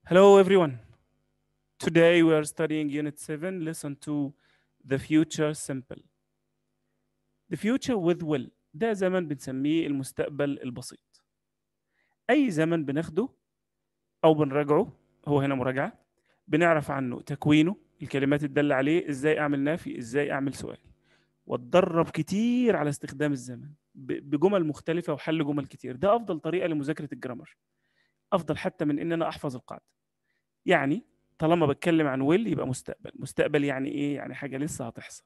Hello, everyone. Today we are studying Unit 7, Lesson 2, The Future Simple. The Future with Will ده زمن بنسميه المستقبل البسيط. أي زمن بناخده أو بنراجعه هو هنا مراجعة بنعرف عنه تكوينه الكلمات الدالة عليه إزاي أعمل نافي إزاي أعمل سؤال واتدرب كتير على استخدام الزمن ب- بجمل مختلفة وحل جمل كتير ده أفضل طريقة لمذاكرة الجرامر أفضل حتى من إن أنا أحفظ القاعدة يعني طالما بتكلم عن ويل يبقى مستقبل مستقبل يعني ايه يعني حاجه لسه هتحصل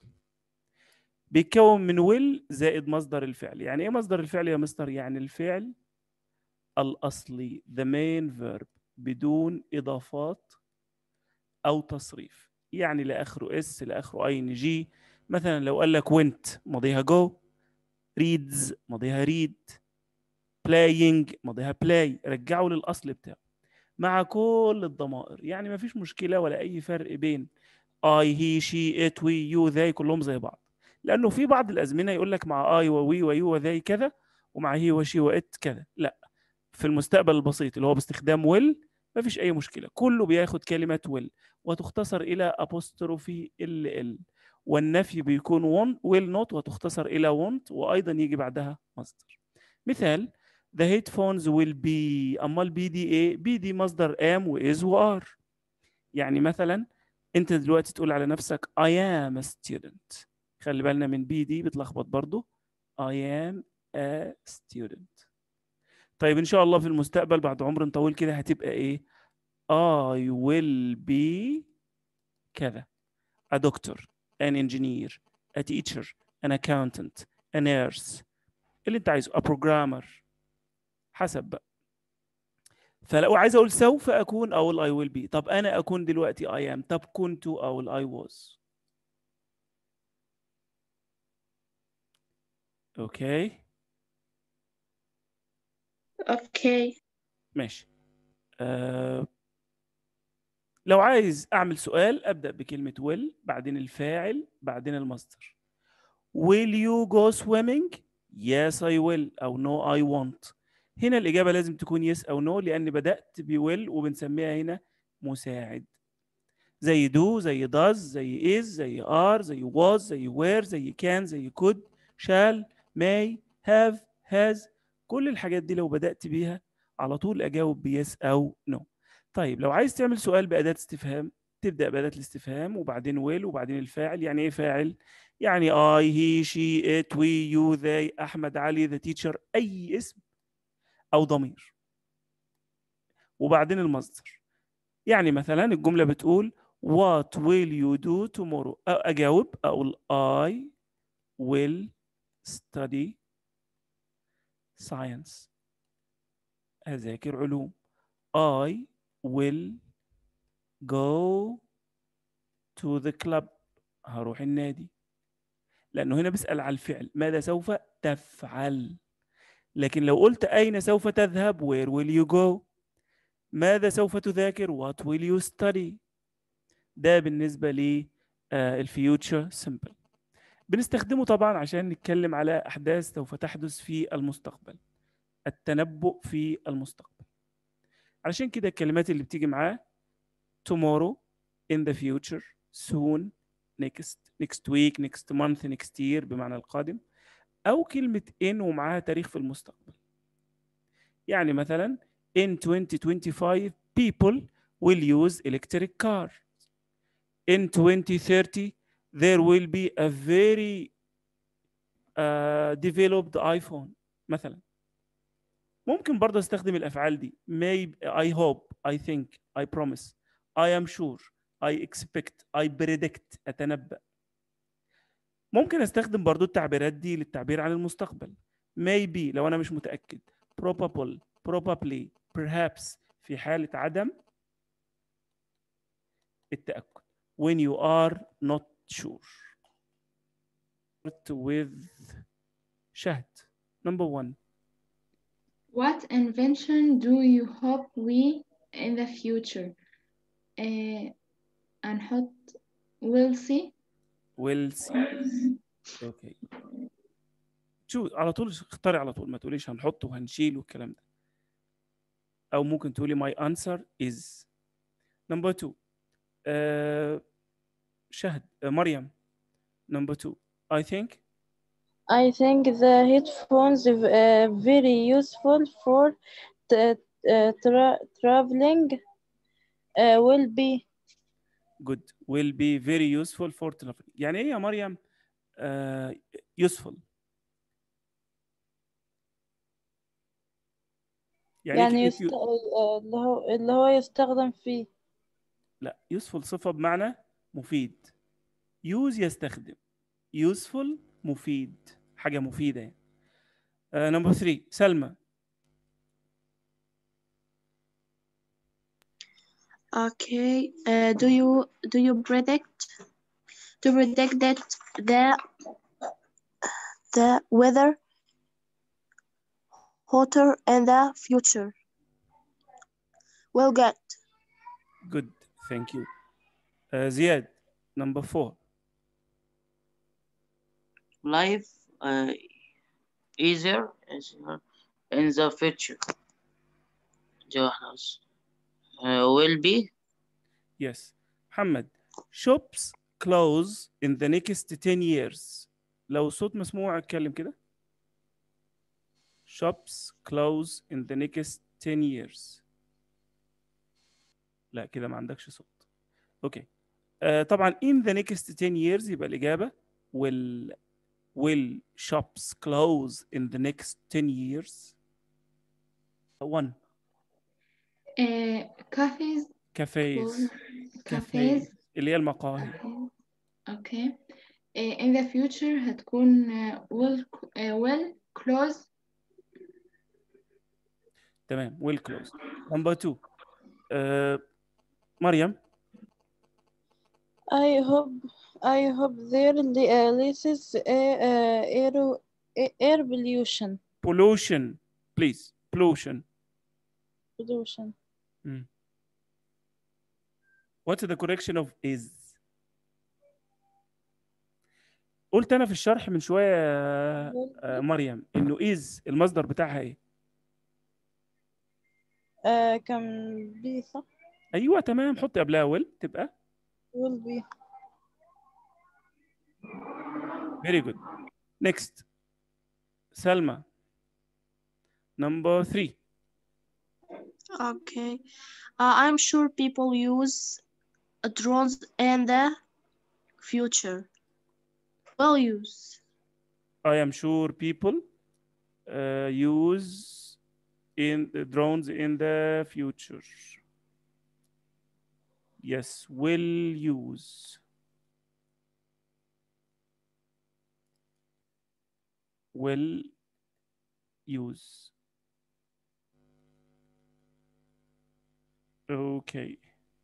بيتكون من ويل زائد مصدر الفعل يعني ايه مصدر الفعل يا مستر يعني الفعل الاصلي the main verb بدون اضافات او تصريف يعني لا اخره اس لا اخره اي ان جي مثلا لو قال لك went ماضيها go reads ماضيها read playing ماضيها play رجعه للاصل بتاعه مع كل الضمائر يعني ما فيش مشكلة ولا أي فرق بين I, he, she, it, we, you, they كلهم زي بعض لأنه في بعض الأزمنة يقول لك مع I ووي ويو وذي كذا ومع هي وشي وإت كذا لا في المستقبل البسيط اللي هو باستخدام will ما فيش أي مشكلة كله بياخد كلمة will وتختصر إلى apostrophe ال ال والنفي بيكون want will not وتختصر إلى want وأيضا يجي بعدها مصدر مثال the headphones will be امال بي دي ايه بي دي مصدر am واز وار يعني مثلا انت دلوقتي تقول على نفسك I am a student خلي بالنا من بي دي بتلخبط برضو I am a student طيب ان شاء الله في المستقبل بعد عمر طويل كده هتبقى ايه I will be كذا a doctor an engineer a teacher an accountant a nurse اللي انت عايزه a programmer حسب بقى فلو عايز اقول سوف اكون اقول I will be طب انا اكون دلوقتي I am طب كنت اقول I was اوكي Okay. ماشي أه لو عايز اعمل سؤال ابدا بكلمه will بعدين الفاعل بعدين المصدر will you go swimming yes I will او no I won't هنا الإجابة لازم تكون yes أو no لأن بدأت ب will وبنسميها هنا مساعد زي do زي does زي is زي are زي was زي were زي can زي could shall may have has كل الحاجات دي لو بدأت بيها على طول أجاوب ب yes أو no طيب لو عايز تعمل سؤال بأداة استفهام تبدأ بأداة الاستفهام وبعدين will وبعدين الفاعل يعني إيه فاعل؟ يعني I, he, she, it, we, you, they, أحمد, علي, the teacher أي اسم أو ضمير وبعدين المصدر يعني مثلا الجملة بتقول What will you do tomorrow أ- أجاوب أقول I will study science أذاكر علوم I will go to the club هروح النادي لأنه هنا بيسأل على الفعل ماذا سوف تفعل لكن لو قلت أين سوف تذهب where will you go ماذا سوف تذاكر what will you study ده بالنسبة لي الفيوتشر سمبل بنستخدمه طبعا عشان نتكلم على أحداث سوف تحدث في المستقبل التنبؤ في المستقبل علشان كده الكلمات اللي بتيجي معاه tomorrow in the future soon next next week next month next year بمعنى القادم أو كلمة in ومعاها تاريخ في المستقبل يعني مثلا in 2025 people will use electric car in 2030 there will be a very uh, developed iPhone مثلا ممكن برضه استخدم الافعال دي maybe I hope I think I promise I am sure I expect I predict اتنبأ ممكن استخدم برضو التعبيرات دي للتعبير عن المستقبل maybe لو انا مش متأكد probable probably perhaps في حالة عدم التأكد when you are not sure Start with شهد number one What invention do you hope we in the future uh, هنحط will see will see اوكي شو على طول اختاري على طول ما تقوليش هنحط وهنشيل والكلام ده او ممكن تقولي my answer is نمبر 2 آه شهد آه مريم نمبر 2 I think I think the headphones uh, very useful for t- uh, tra- traveling uh, will be good will be very useful for traveling يعني ايه يا مريم آه useful يعني, يعني كلمة يست... يو- آه، اللي هو اللي هو يستخدم فيه لا useful صفة بمعنى مفيد use يستخدم useful مفيد حاجة مفيدة يعني نمبر 3 سلمى Okay. Uh, do you do you predict to predict that the the weather hotter in the future will get good thank you آه زياد نمبر 4 life uh, easier easier in the future دي واحدة بس uh, will be yes محمد shops close in the next 10 years لو صوت مسموع اتكلم كده shops close in the next 10 years لا كده ما عندكش صوت اوكي آه طبعا in the next 10 years يبقى الإجابة will will shops close in the next 10 years one uh, cafes cafes cafes cafes اللي هي المقاهي okay uh, in the future هتكون uh, will uh, will close تمام will close number two آه مريم I hope I hope there li- uh, less uh, uh, air air pollution pollution please pollution pollution what's the correction of is قلت انا في الشرح من شويه يا آه، مريم انه is المصدر بتاعها ايه uh, كان be صح ايوه تمام حط قبلها will تبقى will be very good next سلمى number three Okay. Uh, I'm sure people use uh, drones in the future. Will use. I am sure people uh, use in drones in the future. Yes, will use. Will use. Okay.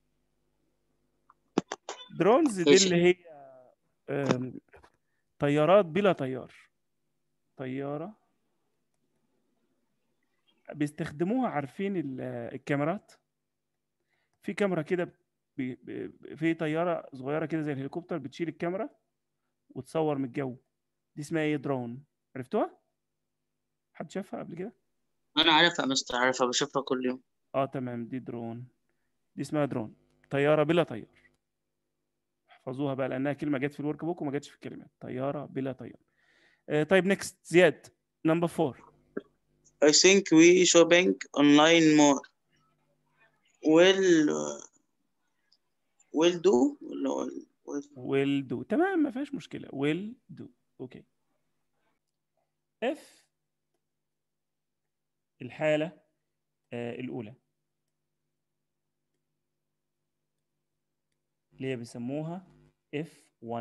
drones دي إيش؟ اللي هي أم، طيارات بلا طيار طيارة بيستخدموها عارفين ال- الكاميرات في كاميرا كده بي- بي- في طيارة صغيرة كده زي الهليكوبتر بتشيل الكاميرا وتصور من الجو دي اسمها ايه درون عرفتوها؟ حد شافها قبل كده؟ أنا عارفها بس عارفها بشوفها كل يوم اه تمام دي درون دي اسمها درون طيارة بلا طيار احفظوها بقى لأنها كلمة جت في الورك بوك وما جتش في الكلمات طيارة بلا طيار آه طيب نيكست زياد نمبر فور I think we shopping online more will will do ولا will- will will do تمام ما فيهاش مشكلة will do اوكي if الحالة آه الأولى اللي هي بيسموها F1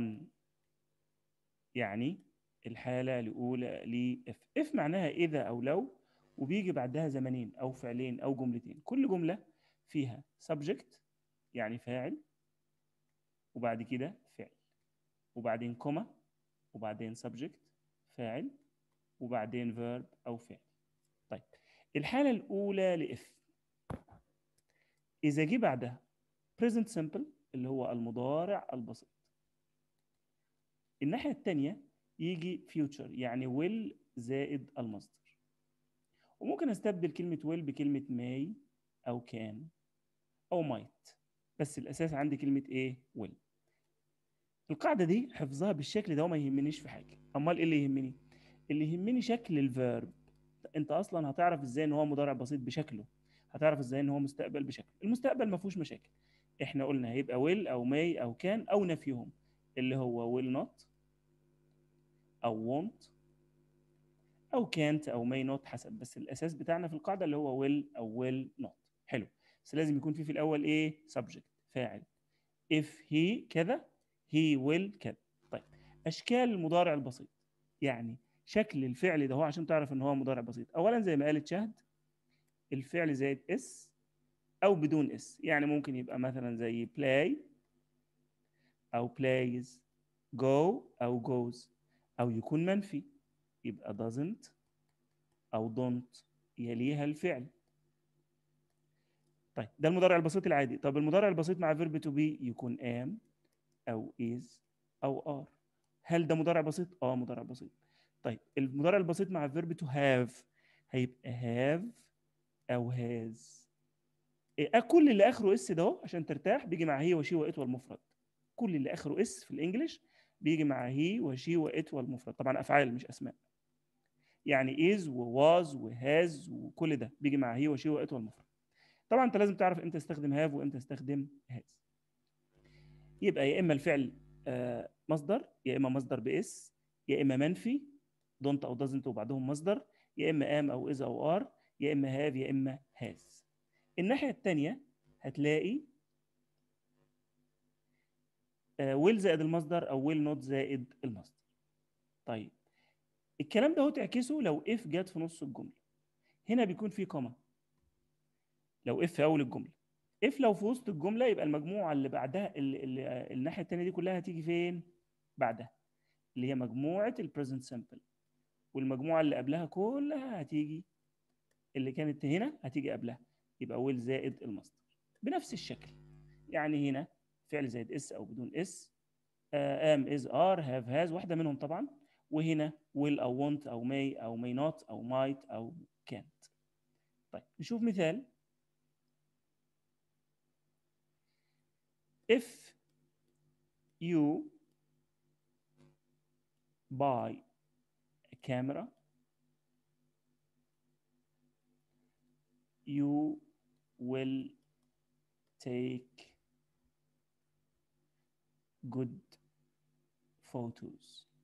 يعني الحالة الأولى ل F F معناها إذا أو لو وبيجي بعدها زمنين أو فعلين أو جملتين كل جملة فيها subject يعني فاعل وبعد كده فعل وبعدين كوما وبعدين subject فاعل وبعدين verb أو فعل طيب الحالة الأولى لإف إذا جه بعدها present simple اللي هو المضارع البسيط الناحية التانية يجي future يعني will زائد المصدر وممكن استبدل كلمة will بكلمة may أو can أو might بس الاساس عندي كلمه ايه will القاعده دي حفظها بالشكل ده وما يهمنيش في حاجه امال ايه اللي يهمني اللي يهمني شكل الفيرب انت اصلا هتعرف ازاي ان هو مضارع بسيط بشكله هتعرف ازاي ان هو مستقبل بشكله المستقبل ما فيهوش مشاكل احنا قلنا هيبقى will او may او can او نفيهم اللي هو will not او won't او can't او may not حسب بس الاساس بتاعنا في القاعده اللي هو will او will not حلو بس لازم يكون في في الاول ايه subject فاعل if he كذا he will كذا طيب اشكال المضارع البسيط يعني شكل الفعل ده هو عشان تعرف ان هو مضارع بسيط اولا زي ما قالت شهد الفعل زائد اس او بدون اس يعني ممكن يبقى مثلا زي play او plays go او goes او يكون منفي يبقى doesn't او don't يليها الفعل طيب ده المضارع البسيط العادي طب المضارع البسيط مع verb to be يكون am او is او are هل ده مضارع بسيط اه مضارع بسيط طيب المضارع البسيط مع verb to have هيبقى have او has إيه كل اللي اخره اس ده اهو عشان ترتاح بيجي مع هي وشي وات والمفرد كل اللي اخره اس في الانجليش بيجي مع هي وشي وات والمفرد طبعا افعال مش اسماء يعني is وواز وهاز وكل ده بيجي مع هي وشي وات والمفرد طبعا انت لازم تعرف امتى تستخدم هاف وامتى تستخدم هاز يبقى يا اما الفعل آه، مصدر يا اما مصدر باس يا اما منفي دونت او دازنت وبعدهم مصدر يا اما ام او از او ار يا اما هاف يا اما هاز الناحيه الثانيه هتلاقي ويل زائد المصدر او ويل نوت زائد المصدر طيب الكلام ده هو تعكسه لو اف جت في نص الجمله هنا بيكون في كوما لو اف في اول الجمله اف لو في وسط الجمله يبقى المجموعه اللي بعدها اللي اللي الناحيه الثانيه دي كلها هتيجي فين بعدها اللي هي مجموعه البريزنت سامبل والمجموعه اللي قبلها كلها هتيجي اللي كانت هنا هتيجي قبلها يبقى ويل زائد المصدر بنفس الشكل يعني هنا فعل زائد اس او بدون اس ام از ار هاف هاز واحده منهم طبعا وهنا will او want او may او may not او might او can't طيب نشوف مثال if you buy a camera you will take good photos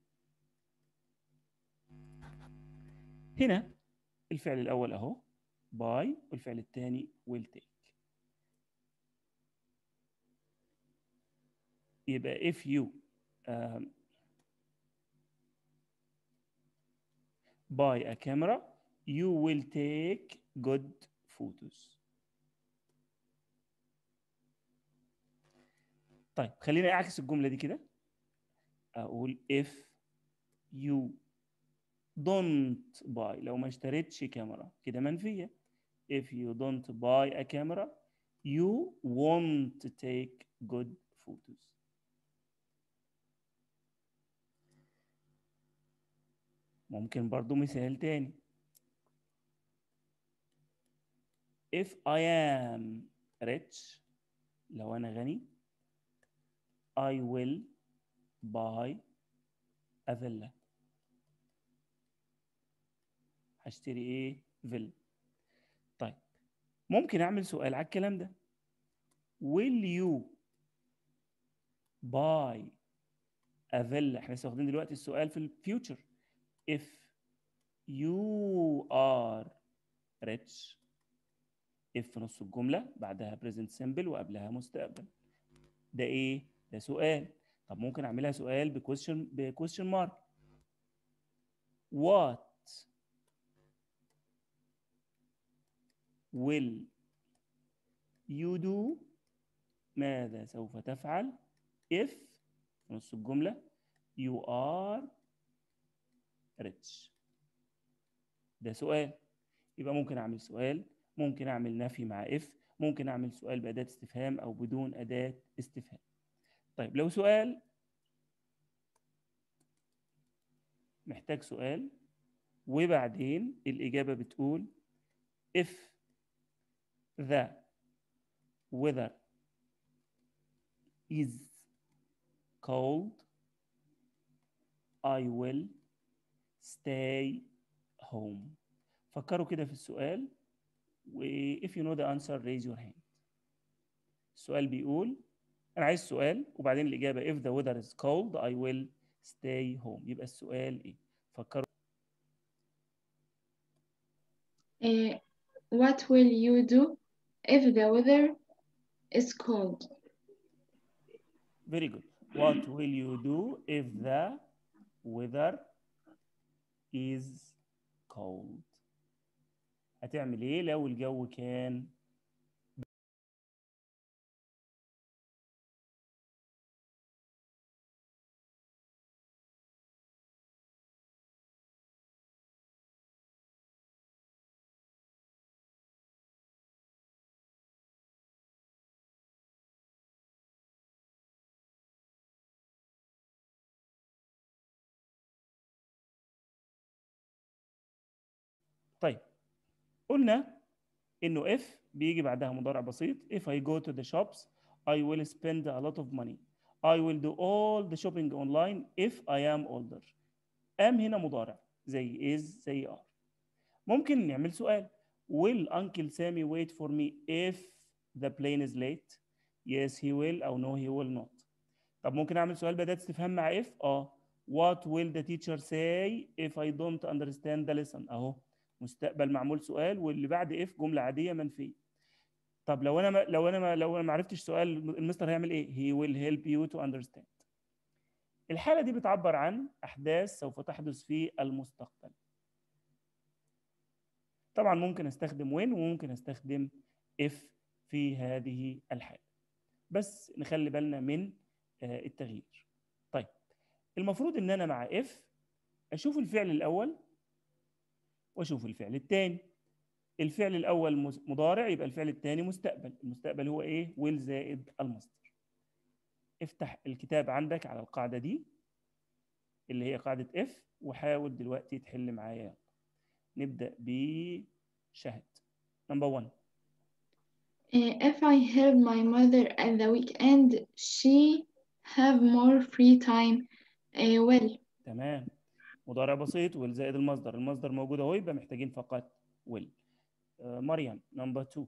هنا الفعل الأول أهو buy والفعل الثاني will take يبقى if you um, buy a camera you will take good photos طيب خلينا اعكس الجمله دي كده اقول if you don't buy لو ما اشتريتش كاميرا كده منفيه if you don't buy a camera you won't take good photos ممكن برضو مثال تاني if I am rich لو أنا غني I will buy a villa هشتري ايه فيلا طيب ممكن اعمل سؤال على الكلام ده will you buy a villa احنا لسه واخدين دلوقتي السؤال في الفيوتشر if you are rich if في نص الجملة بعدها present simple وقبلها مستقبل ده ايه؟ ده سؤال طب ممكن اعملها سؤال بكويشن بكويشن مارك what will you do ماذا سوف تفعل if في نص الجملة you are rich ده سؤال يبقى ممكن اعمل سؤال ممكن اعمل نفي مع if ممكن اعمل سؤال بأداة استفهام او بدون أداة استفهام طيب لو سؤال محتاج سؤال وبعدين الإجابة بتقول if the weather is cold I will stay home فكروا كده في السؤال و if you know the answer raise your hand السؤال بيقول أنا عايز سؤال وبعدين الإجابة if the weather is cold I will stay home يبقى السؤال إيه؟ فكروا Uh, what will you do if the weather is cold? very good what will you do if the weather is cold هتعمل ايه لو الجو كان طيب قلنا انه if بيجي بعدها مضارع بسيط if I go to the shops I will spend a lot of money I will do all the shopping online if I am older am هنا مضارع زي is زي are ممكن نعمل سؤال will Uncle Sammy wait for me if the plane is late yes he will أو no he will not طب ممكن أعمل سؤال بدأت استفهام مع if اه what will the teacher say if I don't understand the lesson أهو مستقبل معمول سؤال واللي بعد اف جمله عاديه منفيه طب لو انا ما لو انا ما لو انا ما عرفتش سؤال المستر هيعمل ايه he will help you to understand الحاله دي بتعبر عن احداث سوف تحدث في المستقبل طبعا ممكن استخدم when وممكن استخدم if في هذه الحاله بس نخلي بالنا من آه، التغيير طيب المفروض ان انا مع if اشوف الفعل الاول واشوف الفعل الثاني الفعل الاول مس- مضارع يبقى الفعل الثاني مستقبل المستقبل هو ايه will زائد المصدر افتح الكتاب عندك على القاعده دي اللي هي قاعده اف وحاول دلوقتي تحل معايا يلا. نبدا بشهد نمبر 1 Uh, if I help my mother at the weekend, she have more free time. Uh, well, تمام مضارع بسيط will زائد المصدر المصدر موجود اهو يبقى محتاجين فقط will آه، مريم نمبر 2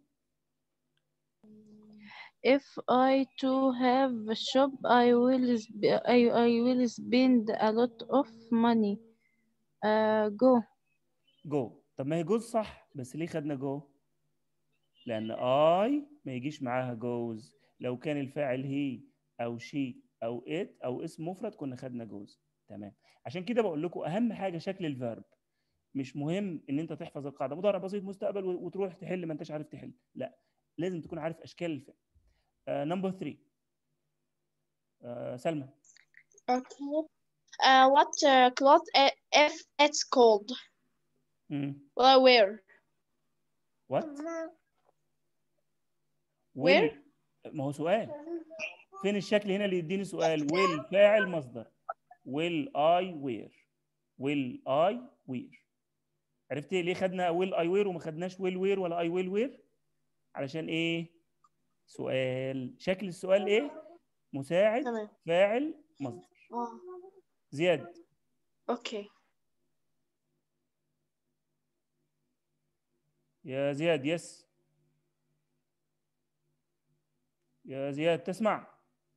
If I too have a shop, I will sp- I, I will spend a lot of money. Uh, go. جو طب ما هي جوز صح بس ليه خدنا جو لان اي ما يجيش معاها جوز لو كان الفاعل هي او شي او ات او اسم مفرد كنا خدنا جوز تمام عشان كده بقول لكم اهم حاجه شكل الفيرب مش مهم ان انت تحفظ القاعده مضارع بسيط مستقبل و- وتروح تحل ما انتش عارف تحل لا لازم تكون عارف اشكال الفعل نمبر 3 سلمى Okay. Uh, what uh, cloth i- if it's cold? مم. Will I wear? وات Where? ما هو سؤال فين الشكل هنا اللي يديني سؤال will فاعل مصدر will I wear will I wear عرفت إيه؟ ليه خدنا will I wear وما خدناش will wear ولا I will wear علشان ايه سؤال شكل السؤال ايه مساعد تمام. فاعل مصدر Oh, زياد okay. يا زياد يس يا زياد تسمع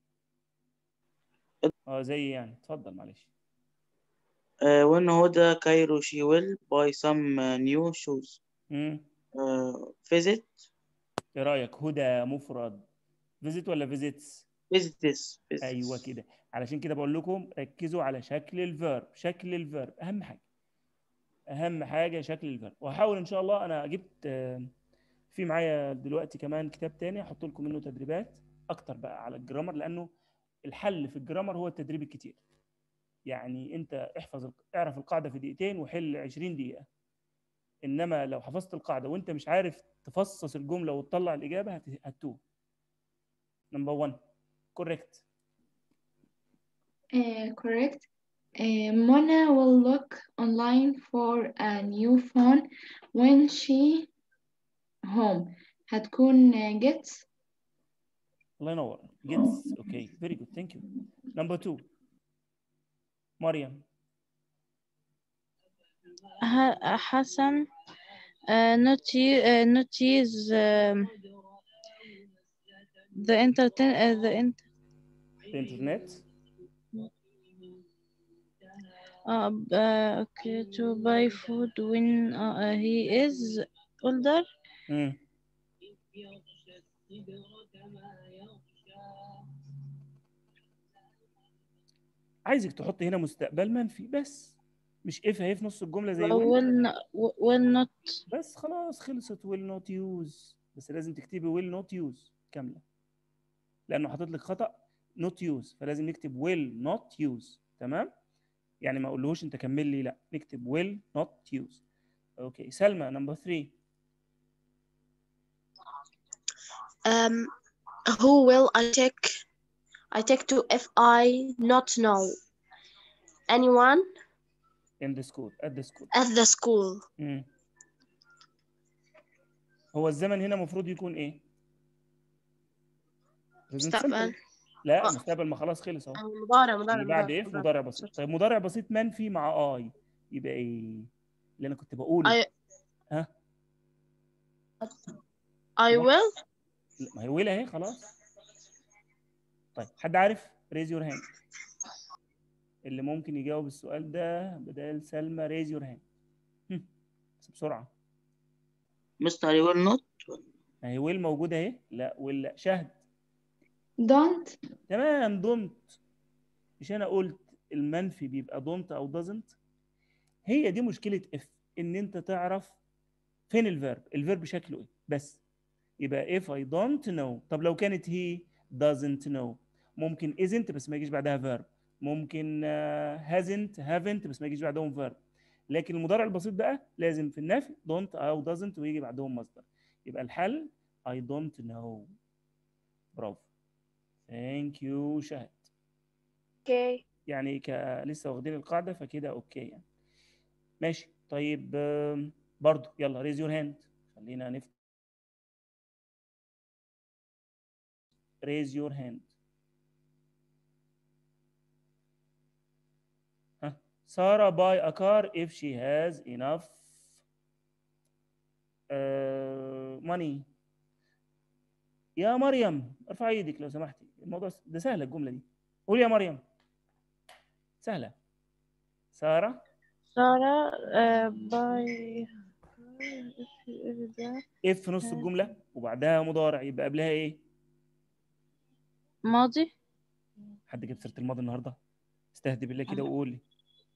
اه زي يعني اتفضل معلش Uh, when Huda Cairo, she will buy some uh, new shoes. امم Uh, visit, ايه رايك هدى مفرد فيزيت ولا فيزيتس visit this. Visits. ايوه كده علشان كده بقول لكم ركزوا على شكل الفيرب شكل الفيرب اهم حاجه اهم حاجه شكل الفيرب وهحاول ان شاء الله انا جبت آه، في معايا دلوقتي كمان كتاب تاني هحط لكم منه تدريبات اكتر بقى على الجرامر لانه الحل في الجرامر هو التدريب الكتير يعني انت احفظ الق- اعرف القاعده في دقيقتين وحل 20 دقيقه انما لو حفظت القاعده وانت مش عارف تفصص الجمله وتطلع الاجابه هت- هتتوه نمبر 1 كوريكت Uh, correct. Uh, Mona will look online for a new phone when she home. هتكون uh, get الله ينور gets okay very good thank you number two مريم Ha- Hassan uh, not u- uh, not use um, the entertain uh, the int the internet uh, uh, okay to buy food when uh, uh, he is older. مم. عايزك تحط هنا مستقبل منفي بس مش اف اهي في نص الجمله زي will. will not, will not بس خلاص خلصت will not use بس لازم تكتبي will not use كامله لانه حاطط لك خطا not use فلازم نكتب will not use تمام يعني ما اقولهوش انت كمل لي لا نكتب will not use اوكي سلمى نمبر 3 Um, who will I take? I take to if I not know anyone in the school at the school at the school. مم. هو الزمن هنا المفروض يكون ايه؟ Present مستقبل. simple. لا آه. مستقبل ما خلاص خلص اهو مضارع مضارع اللي بعد مضارع، ايه؟ مضارع. مضارع بسيط طيب مضارع بسيط منفي مع اي يبقى ايه؟ اللي انا كنت بقوله I ها I will لا، ما هي ويل اهي خلاص طيب حد عارف؟ ريز يور هاند اللي ممكن يجاوب السؤال ده بدل سلمى ريز يور هاند بس بسرعه مستر you will not ما هي ويل موجوده اهي لا ويل لا شهد don't تمام دونت مش انا قلت المنفي بيبقى دونت او doesn't هي دي مشكله اف ان انت تعرف فين الفيرب الفيرب شكله ايه بس يبقى if I don't know طب لو كانت he doesn't know ممكن isn't بس ما يجيش بعدها verb ممكن آه، hasn't haven't بس ما يجيش بعدهم verb لكن المضارع البسيط بقى لازم في النفي don't او doesn't ويجي بعدهم مصدر يبقى الحل I don't know برافو ثانك يو شهد okay يعني ك... لسه واخدين القاعده فكده اوكي يعني ماشي طيب آم، برضو يلا ريز يور هاند خلينا نفتح ريز يور هاند ها سارة buy a car if she has enough uh, money يا مريم ارفعي ايدك لو سمحتي الموضوع س- ده سهله الجمله دي قولي يا مريم سهله ساره Sarah uh, buy the اف في نص الجمله وبعدها مضارع يبقى قبلها ايه ماضي حد جاب سيره الماضي النهارده استهدي بالله كده وقول لي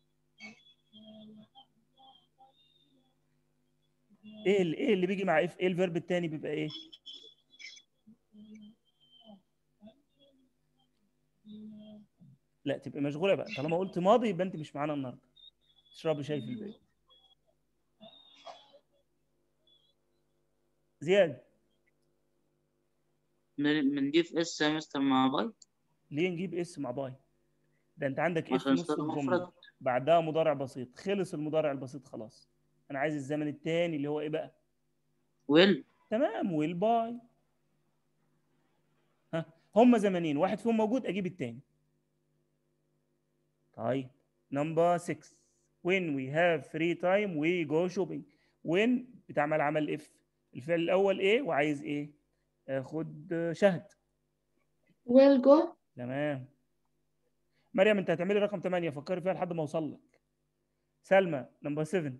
ايه اللي ايه اللي بيجي مع اف ايه الفيرب التاني بيبقى ايه لا تبقى مشغوله بقى طالما قلت ماضي يبقى انت مش معانا النهارده اشربي شاي في البيت زياد من- بنضيف اس يا مستر مع باي ليه نجيب اس مع باي ده انت عندك اف في عشان نص صار الجمله مفرد بعدها مضارع بسيط خلص المضارع البسيط خلاص انا عايز الزمن التاني اللي هو ايه بقى will تمام ويل باي ها هم زمنين واحد فيهم موجود اجيب التاني طيب نمبر 6 when we have free time we go shopping when بتعمل عمل اف الفعل الاول ايه وعايز ايه خد شهد will go تمام مريم انت هتعملي رقم 8 فكري فيها لحد ما اوصل لك سلمى نمبر 7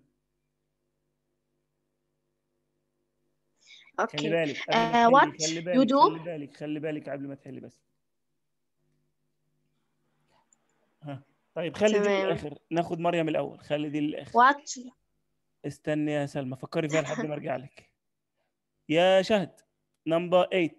خلي okay بالك قبل ما Uh, تحلي what خلي you بالك do? خلي بالك خلي بالك قبل ما تحلي بس ها طيب خلي دي تمام. للاخر ناخد مريم الاول خلي دي للاخر what استني يا سلمى فكري فيها لحد ما ارجع لك يا شهد نمبر 8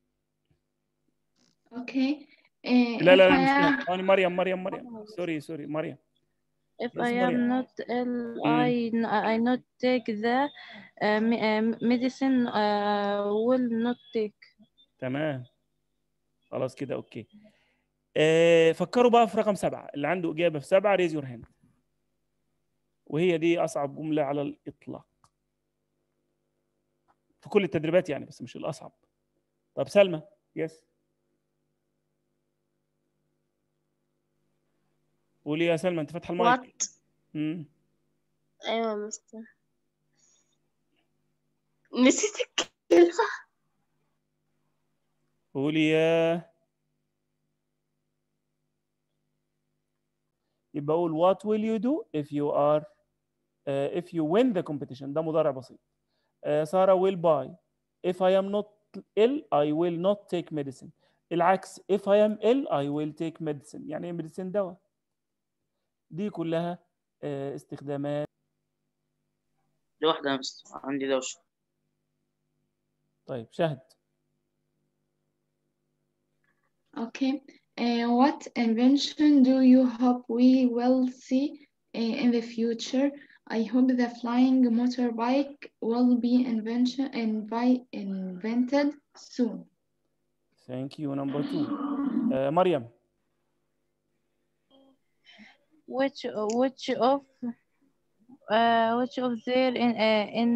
okay uh, لا لا if لا I مش am- كده. أنا مريم مريم مريم سوري سوري مريم if Yes, I Maria. am not ill I n- I not take the uh, me- uh, medicine uh, will not take تمام خلاص كده اوكي آه فكروا بقى في رقم سبعة اللي عنده إجابة في سبعة ريز يور هاند وهي دي أصعب جملة على الإطلاق في كل التدريبات يعني بس مش الأصعب طب سلمى يس قولي يا سلمى انت فاتحه المايك what مم. أيوة يا مستر نسيت الكلمة قولي يا يبقى اقول what will you do if you are uh, if you win the competition ده مضارع بسيط uh, سارة will buy if I am not ill I will not take medicine العكس if I am ill I will take medicine يعني ايه medicine دواء دي كلها uh, استخدامات دي واحدة يا مستر عندي دوشة طيب شهد Okay. Uh, what invention do you hope we will see uh, in the future? I hope the flying motorbike will be invention invi- invented soon. thank you number two uh, مريم which which of uh, which of their in uh, in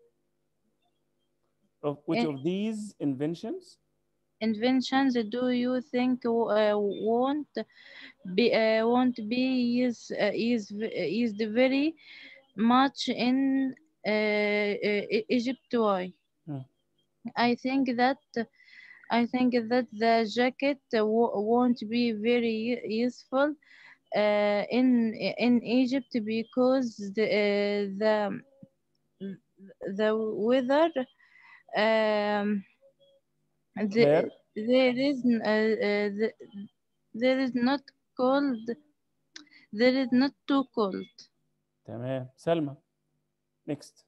of which Eh. of these inventions inventions do you think uh, won't be uh, won't be used uh, used used very much in uh, uh, Egypt? Why? Hmm. I think that I think that the jacket w- won't be very u- useful uh, in in Egypt because the uh, the the weather um, the, There? there is n- uh, uh, the, there is not cold there is not too cold تمام سلمى next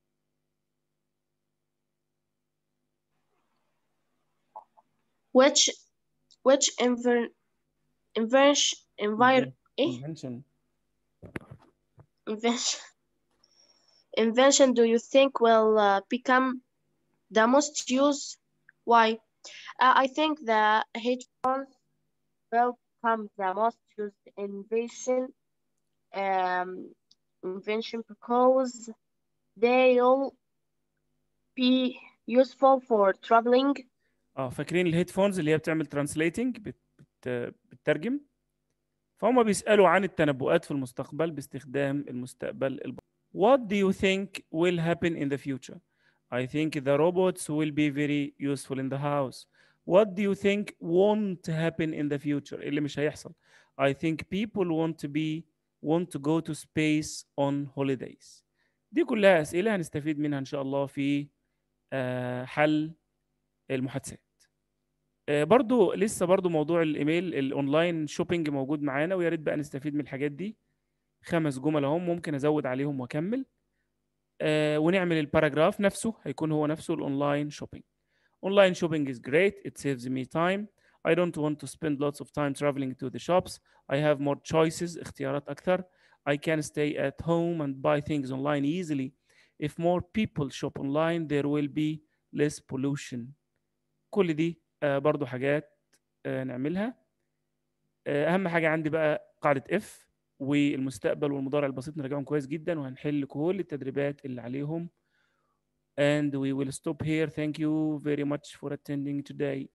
which which inven invention envir eh? invention invention invention do you think will uh, become the most used why uh, i think the headphones will become the most used invention um, invention because they'll be useful for traveling اه فاكرين الهيدفونز اللي هي بتعمل ترانسليتنج بت... بت... بتترجم فهم بيسألوا عن التنبؤات في المستقبل باستخدام المستقبل الب... What do you think will happen in the future? I think the robots will be very useful in the house. What do you think won't happen in the future? اللي مش هيحصل. I think people want to be want to go to space on holidays. دي كلها أسئلة هنستفيد منها إن شاء الله في آه، حل المحادثات. آه، برضو لسه برضو موضوع الايميل الاونلاين شوبينج موجود معانا ويا ريت بقى نستفيد من الحاجات دي خمس جمل اهم ممكن ازود عليهم واكمل آه، ونعمل الباراجراف نفسه هيكون هو نفسه الاونلاين شوبينج online shopping is great it saves me time I don't want to spend lots of time traveling to the shops I have more choices اختيارات اكثر I can stay at home and buy things online easily if more people shop online there will be less pollution كل دي آه، برضو حاجات آه، نعملها آه، اهم حاجه عندي بقى قاعده اف والمستقبل والمضارع البسيط نراجعهم كويس جدا وهنحل كل التدريبات اللي عليهم and we will stop here thank you very much for attending today